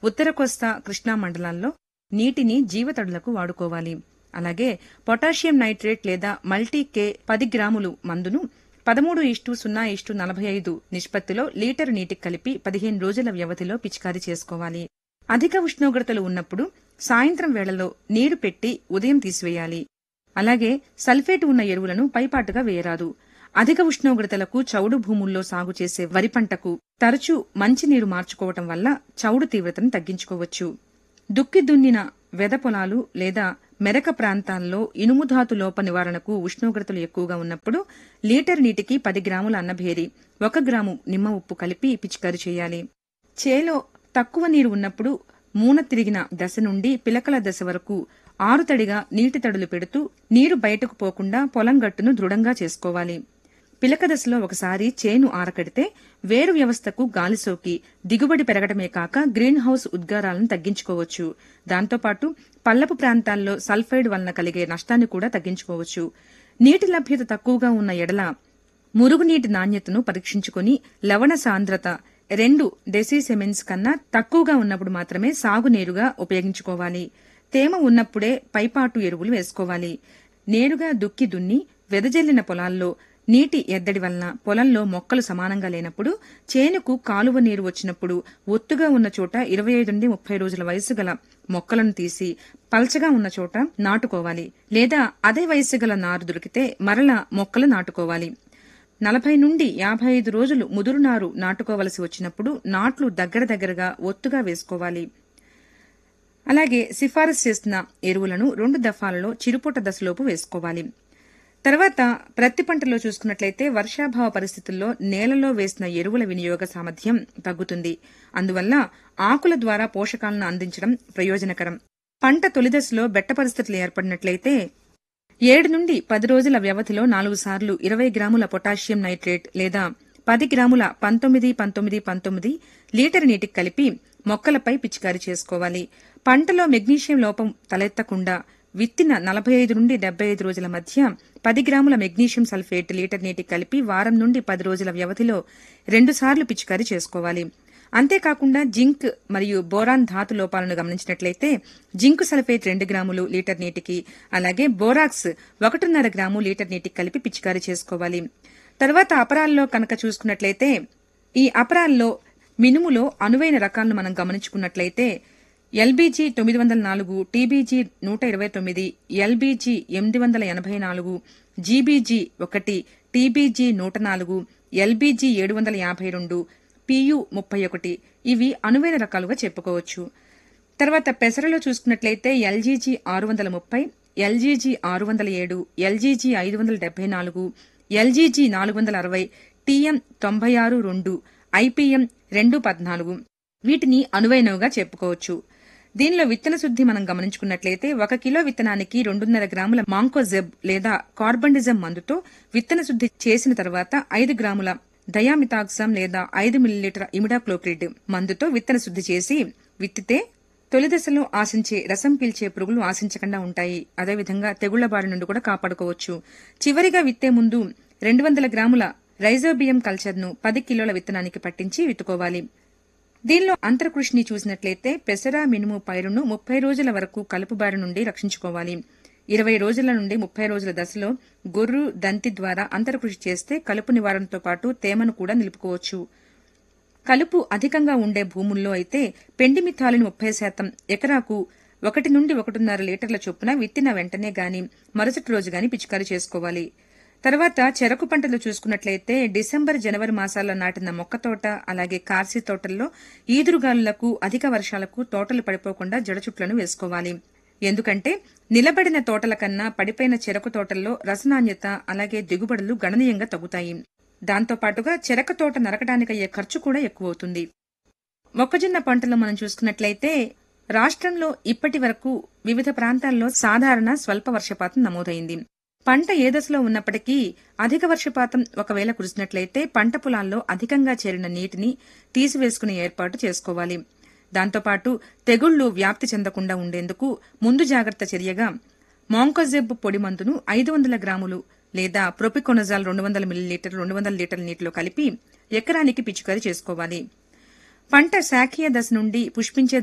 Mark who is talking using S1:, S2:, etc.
S1: ఉత్తర కోస్తా కృష్ణా మండలాల్లో నీటిని జీవతడులకు వాడుకోవాలి అలాగే పొటాషియం నైట్రేట్ లేదా మల్టీ కే పది గ్రాములు మందును పదమూడు ఇష్టు సున్నా ఇష్టు నలభై ఐదు నిష్పత్తిలో లీటరు నీటికి కలిపి పదిహేను రోజుల వ్యవధిలో పిచికారీ చేసుకోవాలి అధిక ఉష్ణోగ్రతలు ఉన్నప్పుడు సాయంత్రం వేళలో నీరు పెట్టి ఉదయం తీసివేయాలి అలాగే సల్ఫేట్ ఉన్న ఎరువులను పైపాటుగా వేయరాదు అధిక ఉష్ణోగ్రతలకు చౌడు భూముల్లో సాగు చేసే వరి పంటకు తరచూ మంచినీరు మార్చుకోవటం వల్ల చౌడు తీవ్రతను తగ్గించుకోవచ్చు దుక్కి దున్నిన వెద పొలాలు లేదా మెరక ప్రాంతాల్లో ఇనుముధాతు లోప నివారణకు ఉష్ణోగ్రతలు ఎక్కువగా ఉన్నప్పుడు లీటర్ నీటికి పది గ్రాముల అన్నభేరి ఒక గ్రాము నిమ్మ ఉప్పు కలిపి పిచికారీ చేయాలి చేలో తక్కువ నీరు ఉన్నప్పుడు మూన తిరిగిన దశ నుండి పిలకల దశ వరకు ఆరుతడిగా నీటి తడులు పెడుతూ నీరు బయటకు పోకుండా పొలం గట్టును దృఢంగా చేసుకోవాలి పిలక దశలో ఒకసారి చేను ఆరకడితే వేరు వ్యవస్థకు గాలి సోకి దిగుబడి పెరగడమే కాక గ్రీన్ హౌస్ ఉద్గారాలను తగ్గించుకోవచ్చు దాంతోపాటు పల్లపు ప్రాంతాల్లో సల్ఫైడ్ వలన కలిగే నష్టాన్ని కూడా తగ్గించుకోవచ్చు నీటి లభ్యత తక్కువగా ఉన్న ఎడల మురుగునీటి నాణ్యతను పరీక్షించుకుని లవణ సాంద్రత రెండు డెసిసెమెన్స్ కన్నా తక్కువగా ఉన్నప్పుడు మాత్రమే సాగునీరుగా ఉపయోగించుకోవాలి తేమ ఉన్నప్పుడే పైపాటు ఎరువులు వేసుకోవాలి నేరుగా దుక్కి దున్ని వెదజల్లిన పొలాల్లో నీటి ఎద్దడి వలన పొలంలో మొక్కలు సమానంగా లేనప్పుడు చేనుకు కాలువ నీరు వచ్చినప్పుడు ఒత్తుగా ఉన్న చోట ఇరవై ఐదు నుండి ముప్పై రోజుల వయసు గల మొక్కలను తీసి పల్చగా ఉన్న చోట నాటుకోవాలి లేదా అదే వయసు గల నారు దొరికితే మరల మొక్కలు నాటుకోవాలి నలభై నుండి యాభై ఐదు రోజులు ముదురు నారు నాటుకోవలసి వచ్చినప్పుడు నాట్లు దగ్గర దగ్గరగా ఒత్తుగా వేసుకోవాలి అలాగే సిఫారసు చేసిన ఎరువులను రెండు దఫాలలో చిరుపూట దశలోపు వేసుకోవాలి తర్వాత ప్రతి పంటలో చూసుకున్నట్లయితే వర్షాభావ పరిస్థితుల్లో నేలలో వేసిన ఎరువుల వినియోగ సామర్థ్యం తగ్గుతుంది అందువల్ల ఆకుల ద్వారా పోషకాలను అందించడం ప్రయోజనకరం పంట తొలిదశలో బెట్ట పరిస్థితులు ఏర్పడినట్లయితే ఏడు నుండి పది రోజుల వ్యవధిలో నాలుగు సార్లు ఇరవై గ్రాముల పొటాషియం నైట్రేట్ లేదా పది గ్రాముల పంతొమ్మిది పంతొమ్మిది పంతొమ్మిది లీటర్ నీటికి కలిపి మొక్కలపై పిచికారీ చేసుకోవాలి పంటలో మెగ్నీషియం లోపం తలెత్తకుండా విత్తిన నలభై ఐదు నుండి డెబ్బై ఐదు రోజుల మధ్య పది గ్రాముల మెగ్నీషియం సల్ఫేట్ లీటర్ నీటికి కలిపి వారం నుండి పది రోజుల వ్యవధిలో రెండుసార్లు పిచికారీ చేసుకోవాలి అంతేకాకుండా జింక్ మరియు బోరాన్ ధాతు లోపాలను గమనించినట్లయితే జింక్ సల్ఫేట్ రెండు గ్రాములు లీటర్ నీటికి అలాగే బోరాక్స్ ఒకటిన్నర గ్రాము లీటర్ నీటికి కలిపి పిచికారీ చేసుకోవాలి తర్వాత అపరాల్లో కనుక చూసుకున్నట్లయితే ఈ అపరాల్లో మినుములో అనువైన రకాలను మనం గమనించుకున్నట్లయితే ఎల్బీజీ తొమ్మిది వందల నాలుగు టీబీజీ నూట ఇరవై తొమ్మిది ఎల్బీజీ ఎనిమిది వందల ఎనభై నాలుగు జీబీజీ ఒకటి టీబీజీ నూట నాలుగు ఎల్బీజీ ఏడు వందల యాభై రెండు పియు ముప్పై ఒకటి ఇవి అనువైన రకాలుగా చెప్పుకోవచ్చు తర్వాత పెసరలో చూసుకున్నట్లయితే ఎల్జీజీ ఆరు వందల ముప్పై ఎల్జీజీ ఆరు వందల ఏడు ఎల్జీజీ ఐదు వందల డెబ్బై నాలుగు ఎల్జీజీ నాలుగు వందల అరవై టీఎం తొంభై ఆరు రెండు ఐపీఎం రెండు పద్నాలుగు వీటిని అనువైనవిగా చెప్పుకోవచ్చు దీనిలో విత్తన శుద్ధి మనం గమనించుకున్నట్లయితే ఒక కిలో విత్తనానికి రెండున్నర గ్రాముల మాంకోజెబ్ లేదా కార్బండిజం మందుతో విత్తన శుద్ధి చేసిన తర్వాత ఐదు గ్రాముల డయామితాక్సమ్ లేదా ఐదు మిల్లీలీటర్ ఇమిడాక్లోప్రిడ్ మందుతో విత్తన శుద్ధి చేసి విత్తితే తొలి దశలో ఆశించే రసం పీల్చే పురుగులు ఆశించకుండా ఉంటాయి అదేవిధంగా తెగుళ్ల బారి నుండి కూడా కాపాడుకోవచ్చు చివరిగా విత్తే ముందు రెండు వందల గ్రాముల రైజోబియం కల్చర్ను పది కిలోల విత్తనానికి పట్టించి విత్తుకోవాలి దీనిలో అంతర్కృషిని చూసినట్లయితే పెసర మినుము పైరును ముప్పై రోజుల వరకు కలుపు బారి నుండి రక్షించుకోవాలి ఇరవై రోజుల నుండి ముప్పై రోజుల దశలో గొర్రు దంతి ద్వారా అంతర్కృషి చేస్తే కలుపు నివారణతో పాటు తేమను కూడా నిలుపుకోవచ్చు కలుపు అధికంగా ఉండే భూముల్లో అయితే పెండి మిథాలిని ముప్పై శాతం ఎకరాకు ఒకటి నుండి ఒకటిన్నర లీటర్ల చొప్పున విత్తిన వెంటనే గాని మరుసటి రోజు గాని పిచికారీ చేసుకోవాలి తర్వాత చెరకు పంటలు చూసుకున్నట్లయితే డిసెంబర్ జనవరి మాసాల్లో నాటిన మొక్క తోట అలాగే కార్సి తోటల్లో ఈదురుగాలులకు అధిక వర్షాలకు తోటలు పడిపోకుండా జడచుట్లను వేసుకోవాలి ఎందుకంటే నిలబడిన తోటల కన్నా పడిపోయిన చెరకు తోటల్లో రసనాణ్యత అలాగే దిగుబడులు గణనీయంగా తగ్గుతాయి దాంతోపాటుగా చెరక తోట నరకడానికయ్యే ఖర్చు కూడా ఎక్కువవుతుంది మొక్కజొన్న పంటలో మనం చూసుకున్నట్లయితే రాష్ట్రంలో ఇప్పటి వరకు వివిధ ప్రాంతాల్లో సాధారణ స్వల్ప వర్షపాతం నమోదైంది పంట ఏ దశలో ఉన్నప్పటికీ అధిక వర్షపాతం ఒకవేళ కురిసినట్లయితే పంట పొలాల్లో అధికంగా చేరిన నీటిని తీసివేసుకునే ఏర్పాటు చేసుకోవాలి దాంతోపాటు తెగుళ్లు వ్యాప్తి చెందకుండా ఉండేందుకు ముందు జాగ్రత్త చర్యగా మాంకోజెబ్ పొడి మందును ఐదు వందల గ్రాములు లేదా ప్రొపికొనజాల్ రెండు వందల మిల్లీలీటర్ రెండు వందల లీటర్ల నీటిలో కలిపి ఎకరానికి పిచికారీ చేసుకోవాలి పంట శాఖీయ దశ నుండి పుష్పించే